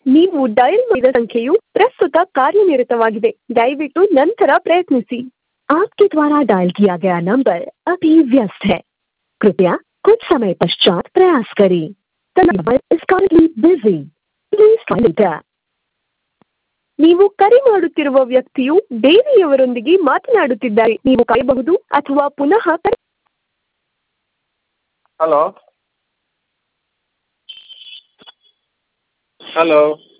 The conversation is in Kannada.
ನೀವು ಡಯಲ್ ಮಾಡಿದ ಸಂಖ್ಯೆಯು ಪ್ರಸ್ತುತ ಕಾರ್ಯನಿರತವಾಗಿದೆ ದಯವಿಟ್ಟು ನಂತರ ಪ್ರಯತ್ನಿಸಿ आपके द्वारा डायल किया गया नंबर अभी व्यस्त है कृपया कुछ समय पश्चात प्रयास करें The number is currently busy. Please try later. ನೀವು ಕರೆ ಮಾಡುತ್ತಿರುವ ವ್ಯಕ್ತಿಯು ಬೇರೆಯವರೊಂದಿಗೆ ಮಾತನಾಡುತ್ತಿದ್ದಾರೆ ನೀವು ಕಾಯಬಹುದು ಅಥವಾ ಪುನಃ ಕರೆ ಹಲೋ ಹಲೋ